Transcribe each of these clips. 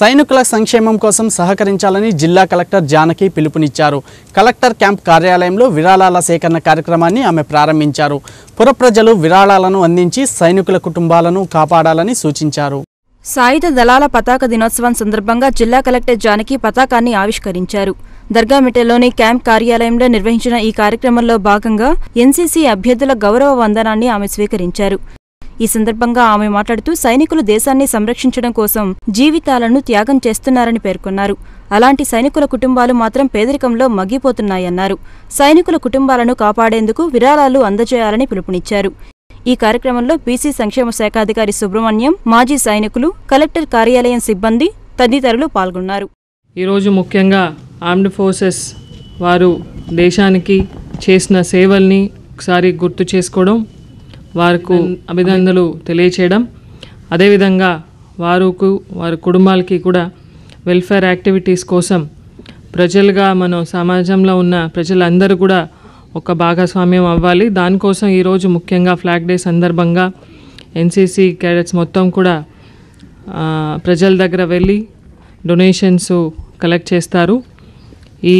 సైనికుల సంక్షేమం కోసం సహకరించాలని జిల్లా కలెక్టర్ జానకి పిలుపునిచ్చారు కలెక్టర్ క్యాంప్ కార్యాలయంలో విరాళాల సేకరణ కార్యక్రమాన్ని ఆమె ప్రారంభించారు పుర ప్రజలు విరాళాలను అందించి సైనికుల కుటుంబాలను కాపాడాలని సూచించారు సాయుధ దళాల పతాక దినోత్సవం సందర్భంగా జిల్లా కలెక్టర్ జానకి పతాకాన్ని ఆవిష్కరించారు దర్గామిట్టలోని క్యాంప్ కార్యాలయంలో నిర్వహించిన ఈ కార్యక్రమంలో భాగంగా ఎన్సీసీ అభ్యర్థుల గౌరవ వందనాన్ని ఆమె స్వీకరించారు ఈ సందర్భంగా ఆమె మాట్లాడుతూ సైనికులు దేశాన్ని సంరక్షించడం కోసం జీవితాలను త్యాగం చేస్తున్నారని పేర్కొన్నారు అలాంటి సైనికుల కుటుంబాలు మాత్రం పేదరికంలో మగ్గిపోతున్నాయన్నారు సైనికుల కుటుంబాలను కాపాడేందుకు విరాళాలు అందజేయాలని పిలుపునిచ్చారు ఈ కార్యక్రమంలో బీసీ సంక్షేమ శాఖ అధికారి సుబ్రహ్మణ్యం మాజీ సైనికులు కలెక్టర్ కార్యాలయం సిబ్బంది తదితరులు పాల్గొన్నారు ఈరోజు ముఖ్యంగా ఆర్మ్డ్ ఫోర్సెస్ వారు దేశానికి చేసిన సేవల్ని ఒకసారి గుర్తు చేసుకోవడం వారికి అభినందనలు తెలియచేయడం అదేవిధంగా వారుకు వారి కుటుంబాలకి కూడా వెల్ఫేర్ యాక్టివిటీస్ కోసం ప్రజలుగా మనం సమాజంలో ఉన్న ప్రజలందరూ కూడా ఒక భాగస్వామ్యం అవ్వాలి దానికోసం ఈరోజు ముఖ్యంగా ఫ్లాగ్ డే సందర్భంగా ఎన్సీసీ క్యాడెట్స్ మొత్తం కూడా ఆ, ప్రజల దగ్గర వెళ్ళి డొనేషన్స్ కలెక్ట్ చేస్తారు ఈ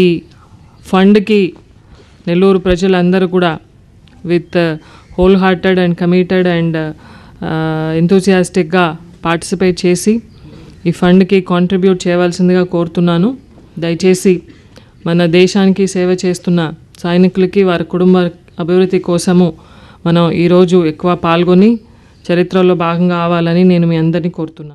ఫండ్కి నెల్లూరు ప్రజలందరూ కూడా with whole hearted and committed and ఎంతూసియాస్టిక్గా పార్టిసిపేట్ చేసి ఈ ఫండ్కి కాంట్రిబ్యూట్ చేయవలసిందిగా కోరుతున్నాను దయచేసి మన దేశానికి సేవ చేస్తున్న సైనికులకి వారి కుటుంబ అభివృద్ధి కోసము మనం ఈరోజు ఎక్కువ పాల్గొని చరిత్రలో భాగంగా అవ్వాలని నేను మీ అందరినీ కోరుతున్నాను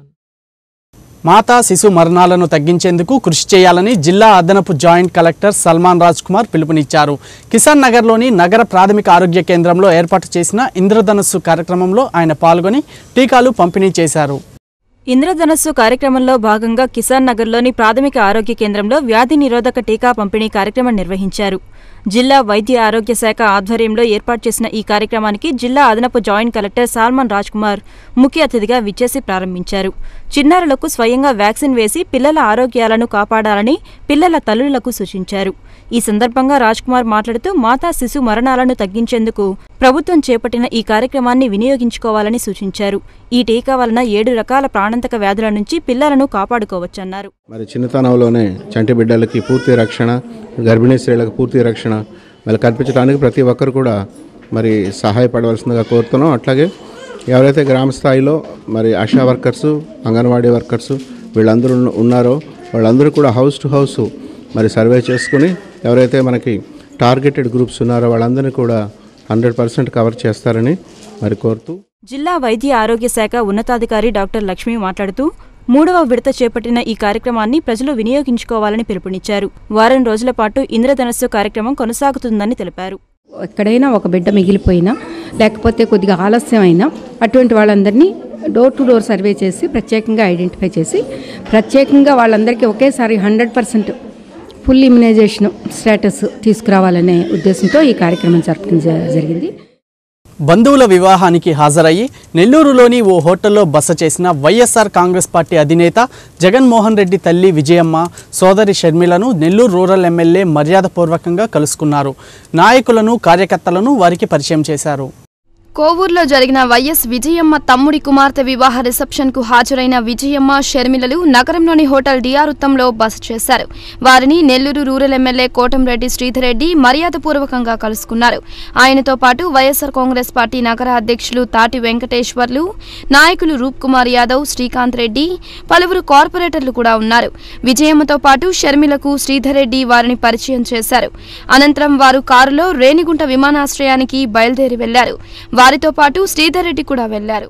మాతా శిశు మరణాలను తగ్గించేందుకు కృషి చేయాలని జిల్లా అదనపు జాయింట్ కలెక్టర్ సల్మాన్ రాజ్ కుమార్ పిలుపునిచ్చారు కిసాన్ నగర్లోని నగర ప్రాథమిక ఆరోగ్య కేంద్రంలో ఏర్పాటు చేసిన ఇంద్రధనుస్సు కార్యక్రమంలో ఆయన పాల్గొని టీకాలు పంపిణీ చేశారు ఇంద్రధనస్సు కార్యక్రమంలో భాగంగా కిసాన్ నగర్లోని ప్రాథమిక ఆరోగ్య కేంద్రంలో వ్యాధి నిరోధక టీకా పంపిణీ కార్యక్రమం నిర్వహించారు జిల్లా వైద్య ఆరోగ్య శాఖ ఆధ్వర్యంలో ఏర్పాటు చేసిన ఈ కార్యక్రమానికి జిల్లా అదనపు జాయింట్ కలెక్టర్ సాల్మన్ రాజ్ కుమార్ ముఖ్య అతిథిగా విచ్చేసి ప్రారంభించారు చిన్నారులకు స్వయంగా వ్యాక్సిన్ వేసి పిల్లల ఆరోగ్యాలను కాపాడాలని పిల్లల తల్లులకు సూచించారు ఈ సందర్భంగా రాజ్ కుమార్ మాట్లాడుతూ మాతా శిశు మరణాలను తగ్గించేందుకు ప్రభుత్వం చేపట్టిన ఈ కార్యక్రమాన్ని వినియోగించుకోవాలని సూచించారు ఈ టీకా వలన ఏడు రకాల ప్రాణాంతక వ్యాధుల నుంచి పిల్లలను కాపాడుకోవచ్చన్నారు మరి చిన్నతనంలోనే చంటి బిడ్డలకి పూర్తి రక్షణ గర్భిణీ స్త్రీలకు పూర్తి రక్షణ మరి కల్పించడానికి ప్రతి ఒక్కరు కూడా మరి సహాయపడవలసిందిగా కోరుతున్నాం అట్లాగే ఎవరైతే గ్రామ స్థాయిలో మరి ఆశా వర్కర్సు అంగన్వాడీ వర్కర్సు వీళ్ళందరూ ఉన్న- ఉన్నారో వాళ్ళందరూ కూడా హౌస్ టు హౌస్ మరి సర్వే చేసుకుని ఎవరైతే మనకి టార్గెటెడ్ గ్రూప్స్ ఉన్నారో వాళ్ళందరినీ కూడా హండ్రెడ్ పర్సెంట్ కవర్ చేస్తారని మరి కోరుతూ జిల్లా వైద్య ఆరోగ్య శాఖ ఉన్నతాధికారి డాక్టర్ లక్ష్మి మాట్లాడుతూ మూడవ విడత చేపట్టిన ఈ కార్యక్రమాన్ని ప్రజలు వినియోగించుకోవాలని పిలుపునిచ్చారు వారం రోజుల పాటు ఇంద్రధనస్సు కార్యక్రమం కొనసాగుతుందని తెలిపారు ఎక్కడైనా ఒక బిడ్డ మిగిలిపోయినా లేకపోతే కొద్దిగా ఆలస్యం అయినా అటువంటి వాళ్ళందరినీ డోర్ టు డోర్ సర్వే చేసి ప్రత్యేకంగా ఐడెంటిఫై చేసి ప్రత్యేకంగా వాళ్ళందరికీ ఒకేసారి hundred percent full immunisation status తీసుకురావాలనే ఉద్దేశంతో ఈ కార్యక్రమం జరపడం జ- జరిగింది బంధువుల వివాహానికి హాజరయ్యి నెల్లూరులోని ఓ హోటల్లో బస చేసిన వైఎస్ఆర్ కాంగ్రెస్ పార్టీ అధినేత జగన్మోహన్ రెడ్డి తల్లి విజయమ్మ సోదరి షర్మిలను నెల్లూరు రూరల్ ఎమ్మెల్యే మర్యాదపూర్వకంగా కలుసుకున్నారు నాయకులను కార్యకర్తలను వారికి పరిచయం చేశారు కోవూరులో జరిగిన వైఎస్ విజయమ్మ తమ్ముడి కుమార్తె వివాహ రిసెప్షన్ కు హాజరైన విజయమ్మ షర్మిలలు నగరంలోని హోటల్ డిఆర్ ఉత్తంలో బస చేశారు వారిని నెల్లూరు రూరల్ ఎమ్మెల్యే కోటంరెడ్డి శ్రీధర్ రెడ్డి మర్యాదపూర్వకంగా కలుసుకున్నారు ఆయనతో పాటు వైఎస్ఆర్ కాంగ్రెస్ పార్టీ నగర అధ్యక్షులు తాటి వెంకటేశ్వర్లు నాయకులు రూప్ కుమార్ యాదవ్ శ్రీకాంత్ రెడ్డి పలువురు కార్పొరేటర్లు కూడా ఉన్నారు విజయమ్మతో పాటు షర్మిలకు శ్రీధర్ రెడ్డి వారిని పరిచయం చేశారు అనంతరం వారు కారులో రేణిగుంట విమానాశ్రయానికి బయలుదేరి వెళ్లారు వారితో పాటు శ్రీధర్ రెడ్డి కూడా వెళ్లారు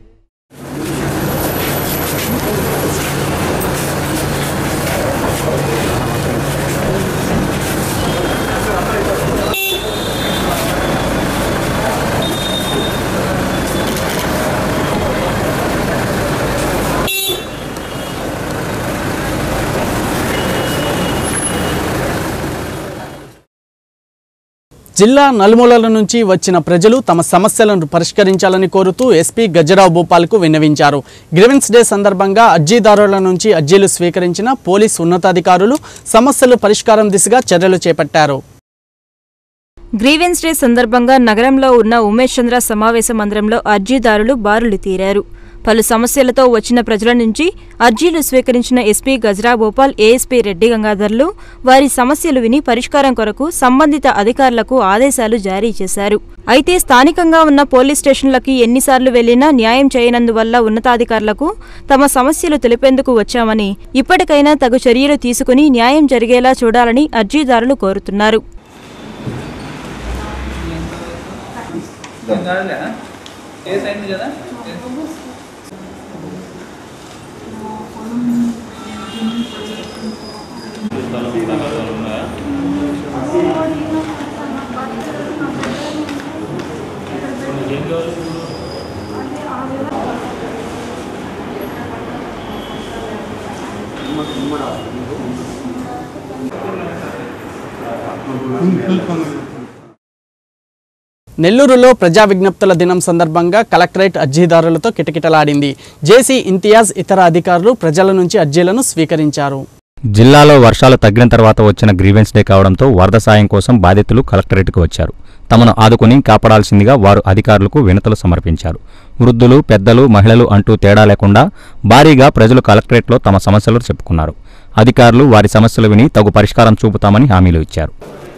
జిల్లా నలుమూలల నుంచి వచ్చిన ప్రజలు తమ సమస్యలను పరిష్కరించాలని కోరుతూ ఎస్పీ గజ్జరావు భూపాల్కు విన్నవించారు గ్రివెన్స్ డే సందర్భంగా అర్జీదారుల నుంచి అర్జీలు స్వీకరించిన పోలీస్ ఉన్నతాధికారులు సమస్యలు పరిష్కారం దిశగా చర్యలు చేపట్టారు గ్రీవెన్స్ డే సందర్భంగా నగరంలో ఉన్న ఉమేష్ చంద్ర సమావేశ మందిరంలో అర్జీదారులు బారులు తీరారు పలు సమస్యలతో వచ్చిన ప్రజల నుంచి అర్జీలు స్వీకరించిన ఎస్పీ గజరా భోపాల్ ఏఎస్పీ రెడ్డి గంగాధర్లు వారి సమస్యలు విని పరిష్కారం కొరకు సంబంధిత అధికారులకు ఆదేశాలు జారీ చేశారు అయితే స్థానికంగా ఉన్న పోలీస్ స్టేషన్లకి ఎన్నిసార్లు వెళ్లినా న్యాయం చేయనందువల్ల ఉన్నతాధికారులకు తమ సమస్యలు తెలిపేందుకు వచ్చామని ఇప్పటికైనా తగు చర్యలు తీసుకుని న్యాయం జరిగేలా చూడాలని అర్జీదారులు కోరుతున్నారు నెల్లూరులో ప్రజా విజ్ఞప్తుల దినం సందర్భంగా కలెక్టరేట్ అర్జీదారులతో కిటకిటలాడింది జేసీ ఇంతియాజ్ ఇతర అధికారులు ప్రజల నుంచి అర్జీలను స్వీకరించారు జిల్లాలో వర్షాలు తగ్గిన తర్వాత వచ్చిన గ్రీవెన్స్ డే కావడంతో వరద సాయం కోసం బాధితులు కలెక్టరేట్కు వచ్చారు తమను ఆదుకుని కాపాడాల్సిందిగా వారు అధికారులకు వినతులు సమర్పించారు వృద్ధులు పెద్దలు మహిళలు అంటూ తేడా లేకుండా భారీగా ప్రజలు కలెక్టరేట్లో తమ సమస్యలు చెప్పుకున్నారు అధికారులు వారి సమస్యలు విని తగు పరిష్కారం చూపుతామని హామీలు ఇచ్చారు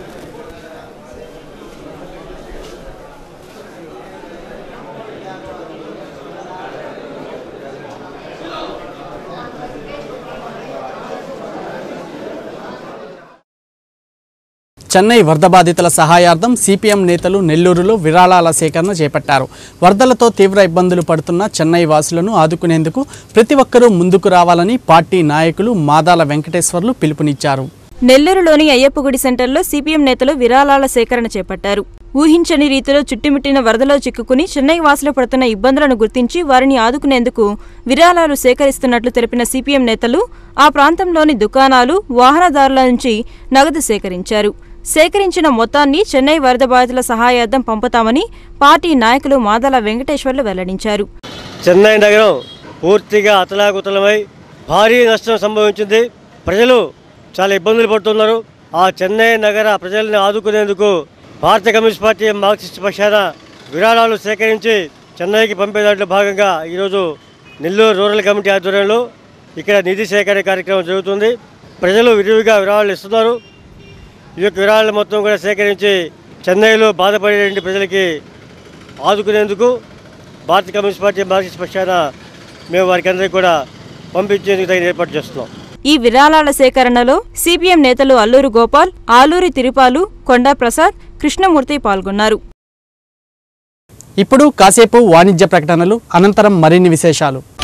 చెన్నై వరద బాధితుల సహాయార్థం సిపిఎం నేతలు నెల్లూరులో విరాళాల సేకరణ చేపట్టారు వరదలతో తీవ్ర ఇబ్బందులు పడుతున్న చెన్నై వాసులను ఆదుకునేందుకు ప్రతి ఒక్కరూ ముందుకు రావాలని పార్టీ నాయకులు మాదాల వెంకటేశ్వర్లు పిలుపునిచ్చారు నెల్లూరులోని అయ్యప్పగుడి సెంటర్లో సిపిఎం నేతలు విరాళాల సేకరణ చేపట్టారు ఊహించని రీతిలో చుట్టుముట్టిన వరదలో చిక్కుకుని చెన్నై వాసులు పడుతున్న ఇబ్బందులను గుర్తించి వారిని ఆదుకునేందుకు విరాళాలు సేకరిస్తున్నట్లు తెలిపిన సిపిఎం నేతలు ఆ ప్రాంతంలోని దుకాణాలు వాహనదారుల నుంచి నగదు సేకరించారు సేకరించిన మొత్తాన్ని చెన్నై వరద బాధితుల సహాయార్థం పంపుతామని పార్టీ నాయకులు మాదల వెంకటేశ్వర్లు వెల్లడించారు చెన్నై నగరం పూర్తిగా అతలాకుతలమై భారీ నష్టం సంభవించింది ప్రజలు చాలా ఇబ్బందులు పడుతున్నారు ఆ చెన్నై నగర ప్రజల్ని ఆదుకునేందుకు భారత కమ్యూనిస్ట్ పార్టీ మార్క్సిస్ట్ పక్షాన విరాళాలు సేకరించి చెన్నైకి పంపే దాంట్లో భాగంగా ఈరోజు నెల్లూరు రూరల్ కమిటీ ఆధ్వర్యంలో ఇక్కడ నిధి సేకరణ కార్యక్రమం జరుగుతుంది ప్రజలు విరివిగా విరాళాలు ఇస్తున్నారు ఈ యొక్క విరాళాలు మొత్తం కూడా సేకరించి చెన్నైలో బాధపడే ప్రజలకి ఆదుకునేందుకు భారత కమ్యూనిస్ట్ పార్టీ మార్క్సిస్ట్ పక్షాన మేము వారికి అందరికీ కూడా పంపించేందుకు తగిన ఏర్పాటు చేస్తున్నాం ఈ విరాళాల సేకరణలో సిపిఎం నేతలు అల్లూరు గోపాల్ ఆలూరి తిరుపాలు కొండా ప్రసాద్ కృష్ణమూర్తి పాల్గొన్నారు ఇప్పుడు కాసేపు వాణిజ్య ప్రకటనలు అనంతరం మరిన్ని విశేషాలు